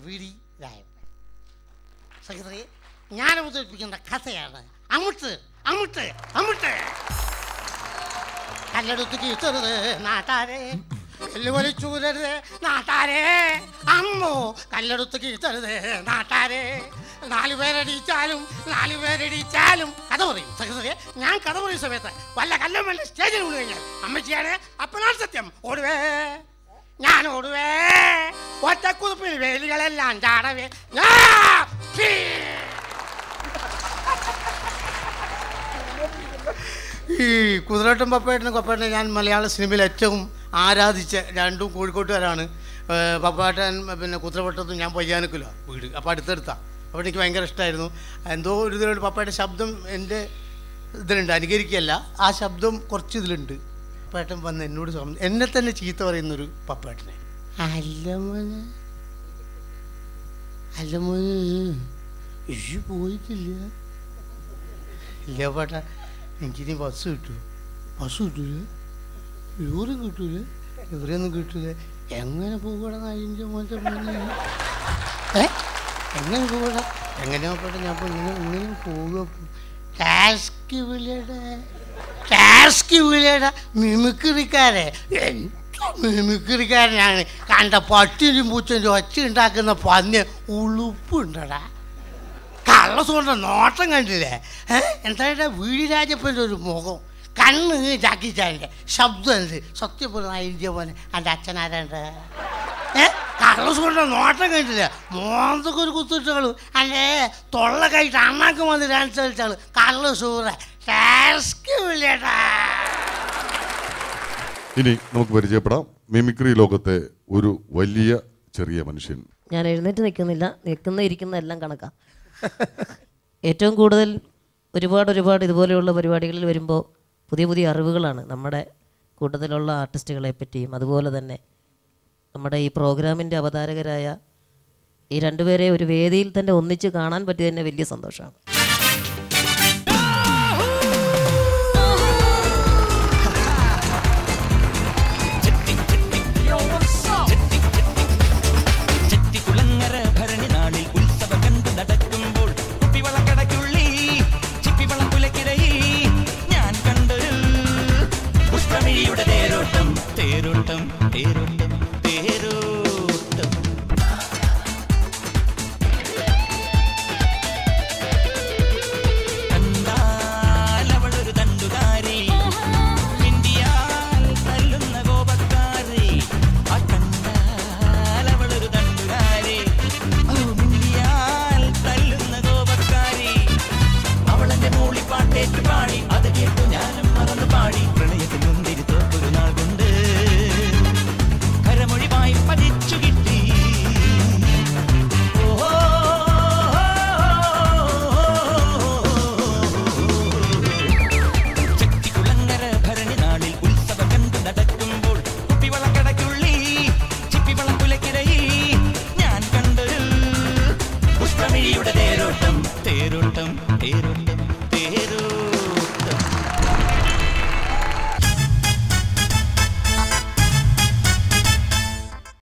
പിടി രായപ്പൻ സെക്രട്ടറി ഞാൻ അവതരിപ്പിക്കുന്ന കഥയാണ് അമുട്ട് അമുട്ട് അമുട്ട് കല്ലെടുത്ത് കീച്ചരുത് നാട്ടാരെ വെല്ലുവിളി ചൂരരുത് നാട്ടാരെ അമ്മോ കല്ലെടുത്ത് കീച്ചരുത് നാട്ടാരെ നാലു പേരടിച്ചാലും നാലു പേരടിച്ചാലും കഥ പറയും സെക്രട്ടറി ഞാൻ കഥ പറയും സമയത്ത് വല്ല കല്ലും വല്ല സ്റ്റേജിൽ വീണ് കഴിഞ്ഞാൽ അമ്മച്ചിയാണ് അപ്പനാൾ സത്യം ഓടുവേ ഞാൻ ഓടുവേ ഒറ്റക്കുതിപ്പിൽ വേലികളെല്ലാം ചാടവേ ഞാ! ഫീ! ഈ കുതിരട്ടം പപ്പേട്ടനും പപ്പേട്ടനെ ഞാൻ മലയാള സിനിമയിൽ ഏറ്റവും ആരാധിച്ച രണ്ടും കോഴിക്കോട്ടുകാരാണ് ഏർ പപ്പേട്ടൻ പിന്നെ കുതിരവട്ടത്തും ഞാൻ പയ്യാനക്കില്ല വീട് അപ്പോൾ അടുത്തടുത്താണ് അപ്പോൾ എനിക്ക് ഭയങ്കര ഇഷ്ടമായിരുന്നു എന്തോ ഒരു ഇതിലുണ്ട് പപ്പയുടെ ശബ്ദം എൻ്റെ ഇതിലുണ്ട് അനുകരിക്കുകയല്ല ആ ശബ്ദം കുറച്ച് ഇതിലുണ്ട് പപ്പേട്ടൻ വന്ന് എന്നോട് സം- എന്നെ തന്നെ ചീത്ത പറയുന്നൊരു പപ്പേട്ടനെ അല്ല മോനെ അല്ല മോനെ ഇഷ് പോയിട്ടില്ല ഇല്ല പാട്ട എനിക്കിനി ബസ് കിട്ടൂ ബസ് കിട്ടൂല ലോറി കിട്ടൂല ലോറിയൊന്നും കിട്ടൂല എങ്ങനെ പോകണം അതിൻ്റെ മോൻ്റെ മോനെ ഏ എങ്ങനെ പോകണം എങ്ങനെ പോകട്ടെ ഞാൻ ഇപ്പോൾ ഇങ്ങനെ ഇങ്ങനെ പോവുക ടാസ്ക് വിളിയടെ ടാസ്ക് വിളിയടെ മിമിക്രിക്കാരെ എന്തോ മിമിക്രിക്കാരനാണ് കണ്ട പട്ടിനും പൂച്ചൻ്റെ ഒച്ച ഉണ്ടാക്കുന്ന പന്നി ഉളുപ്പുണ്ടടാ കള്ളസുകൊണ്ട് നോട്ടം കണ്ടില്ലേ ഏഹ് എന്താ വീടി രാജപ്പൻ്റെ ഒരു മുഖം കണ്ണ് ജാക്കിച്ചാൻ്റെ ശബ്ദം എന്ത് സത്യപൂർണ്ണ പോലെ എൻ്റെ അച്ഛനാരാണ്ട് ഏ കള്ളസുകൊണ്ട് നോട്ടം കണ്ടില്ലേ മോന്തൊക്കെ ഒരു കുത്തിട്ടാളു അല്ലേ തൊള്ള കഴിട്ട് അണ്ണാക്ക് വന്ന് ഡാൻസ് കളിച്ചാള് കള്ള സൂറ ടാസ്ക് വിളിയട്ടാ ഇനി നമുക്ക് പരിചയപ്പെടാം മിമിക്രി ലോകത്തെ ഒരു വലിയ ചെറിയ മനുഷ്യൻ ഞാൻ എഴുന്നേറ്റ് നിൽക്കുന്നില്ല നിൽക്കുന്ന ഇരിക്കുന്ന എല്ലാം കണക്കാ ഏറ്റവും കൂടുതൽ ഒരുപാട് ഒരുപാട് ഇതുപോലെയുള്ള പരിപാടികളിൽ വരുമ്പോൾ പുതിയ പുതിയ അറിവുകളാണ് നമ്മുടെ കൂട്ടത്തിലുള്ള ആർട്ടിസ്റ്റുകളെ പറ്റിയും അതുപോലെ തന്നെ നമ്മുടെ ഈ പ്രോഗ്രാമിൻ്റെ അവതാരകരായ ഈ രണ്ടുപേരെ ഒരു വേദിയിൽ തന്നെ ഒന്നിച്ച് കാണാൻ പറ്റിയത് തന്നെ വലിയ സന്തോഷമാണ് ചെട്ടിക്കുളങ്ങര ഭരണി നാളിൽ ഉത്സവ കണ്ടു നടക്കുമ്പോൾ കുപ്പിവളക്കടയ്ക്കുള്ളിൽ ചിപ്പിവളം പുലക്കിടയിൽ ഞാൻ കണ്ടൊരു പുഷ്പമിഴിയുടെ തേരോട്ടം തേരോട്ടം തേരോട്ടം